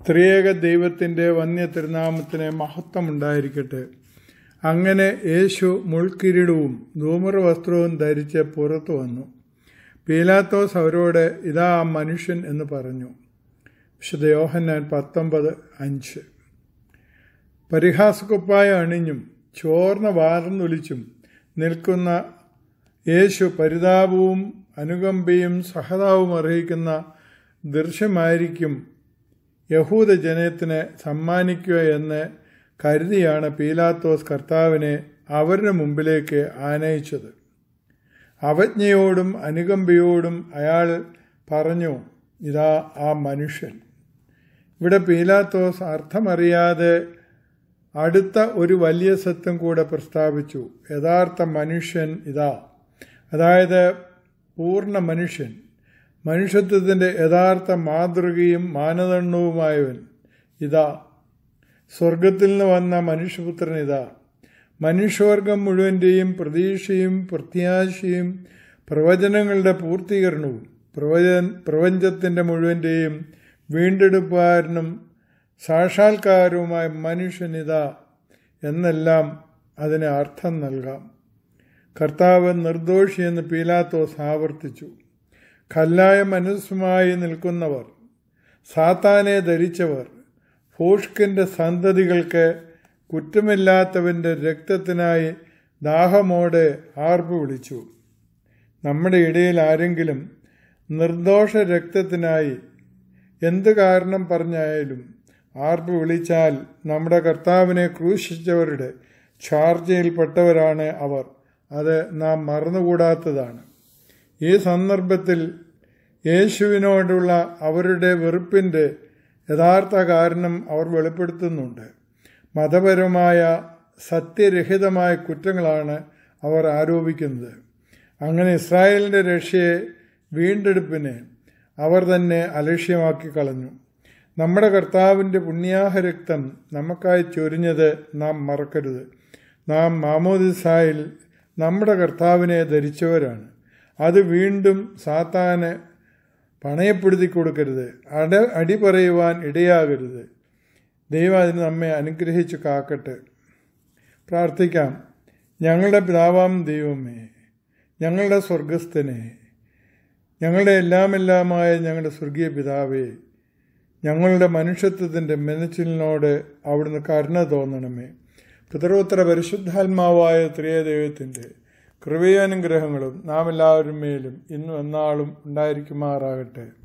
ത്രിയേക ദൈവത്തിൻ്റെ വന്യ തിരുനാമത്തിന് മഹത്വമുണ്ടായിരിക്കട്ടെ അങ്ങനെ യേശു മുൾക്കിരീടവും ധൂമറ വസ്ത്രവും ധരിച്ച് പുറത്തു വന്നു പീലാത്തോസ് അവരോട് ഇതാ ആ മനുഷ്യൻ എന്ന് പറഞ്ഞു വിശുദ്ധ യോഹന്നാൻ പത്തൊമ്പത് അഞ്ച് പരിഹാസക്കുപ്പായ അണിഞ്ഞും ചോർന്ന വാർന്നൊലിച്ചും നിൽക്കുന്ന യേശു പരിതാപവും അനുകമ്പയും സഹതാവും അറിയിക്കുന്ന ദൃശ്യമായിരിക്കും യഹൂദ ജനത്തിന് സമ്മാനിക്കുക എന്ന് കരുതിയാണ് പീലാത്തോസ് കർത്താവിനെ അവരുടെ മുമ്പിലേക്ക് ആനയിച്ചത് അവജ്ഞയോടും അനുകമ്പയോടും അയാൾ പറഞ്ഞു ഇതാ ആ മനുഷ്യൻ ഇവിടെ പീലാത്തോസ് അർത്ഥമറിയാതെ അടുത്ത ഒരു വലിയ സത്യം കൂടെ പ്രസ്താവിച്ചു യഥാർത്ഥ മനുഷ്യൻ ഇതാ അതായത് പൂർണ്ണ മനുഷ്യൻ മനുഷ്യത്വത്തിൻ്റെ യഥാർത്ഥ മാതൃകയും മാനദണ്ഡവുമായവൻ ഇതാ സ്വർഗത്തിൽ നിന്ന് വന്ന മനുഷ്യപുത്രൻ ഇതാ മനുഷ്യവർഗം മുഴുവൻ്റെയും പ്രതീക്ഷയും പ്രത്യാശയും പ്രവചനങ്ങളുടെ പൂർത്തീകരണവും പ്രവച പ്രപഞ്ചത്തിൻ്റെ മുഴുവൻ്റെയും വീണ്ടെടുപ്പുകാരനും സാക്ഷാത്കാരവുമായ മനുഷ്യനിതാ എന്നെല്ലാം അതിന് അർത്ഥം നൽകാം കർത്താവ് നിർദോഷിയെന്ന് പീലാത്തോസ് ആവർത്തിച്ചു കല്ലായ മനസ്സുമായി നിൽക്കുന്നവർ സാത്താനെ ധരിച്ചവർ ഫോഷ്കിൻ്റെ സന്തതികൾക്ക് കുറ്റമില്ലാത്തവൻ്റെ രക്തത്തിനായി ദാഹമോടെ ആർപ്പ് വിളിച്ചു നമ്മുടെ ഇടയിൽ ആരെങ്കിലും നിർദോഷ രക്തത്തിനായി എന്ത് കാരണം പറഞ്ഞായാലും ആർപ്പ് വിളിച്ചാൽ നമ്മുടെ കർത്താവിനെ ക്രൂശിച്ചവരുടെ ചാർജയിൽപ്പെട്ടവരാണ് അവർ അത് നാം മറന്നുകൂടാത്തതാണ് ഈ സന്ദർഭത്തിൽ യേശുവിനോടുള്ള അവരുടെ വെറുപ്പിൻ്റെ യഥാർത്ഥ കാരണം അവർ വെളിപ്പെടുത്തുന്നുണ്ട് മതപരമായ സത്യരഹിതമായ കുറ്റങ്ങളാണ് അവർ ആരോപിക്കുന്നത് അങ്ങനെ ഇസ്രായേലിൻ്റെ രക്ഷയെ വീണ്ടെടുപ്പിനെ അവർ തന്നെ അലക്ഷ്യമാക്കി കളഞ്ഞു നമ്മുടെ കർത്താവിൻ്റെ പുണ്യാഹ രക്തം നമുക്കായി ചൊരിഞ്ഞത് നാം മറക്കരുത് നാം മാമോദിസായിൽ നമ്മുടെ കർത്താവിനെ ധരിച്ചവരാണ് അത് വീണ്ടും സാത്താന് പണയപ്പെടുത്തി കൊടുക്കരുത് അട അടി പറയുവാൻ ഇടയാകരുത് ദൈവം അതിന് നമ്മെ അനുഗ്രഹിച്ചു കാക്കട്ടെ പ്രാർത്ഥിക്കാം ഞങ്ങളുടെ പിതാവാം ദൈവമേ ഞങ്ങളുടെ സ്വർഗസ്ഥനെ ഞങ്ങളുടെ എല്ലാമെല്ലാമായ ഞങ്ങളുടെ സ്വർഗീയ പിതാവേ ഞങ്ങളുടെ മനുഷ്യത്വത്തിൻ്റെ മെനച്ചിലിനോട് അവിടുന്ന് കരുണ തോന്നണമേ പിതരോത്തര പരിശുദ്ധാത്മാവായ ത്രിയ ദൈവത്തിൻ്റെ കൃപയാനുഗ്രഹങ്ങളും നാം എല്ലാവരും മേലും ഇന്നും എന്നാളും ഉണ്ടായിരിക്കുമാറാകട്ടെ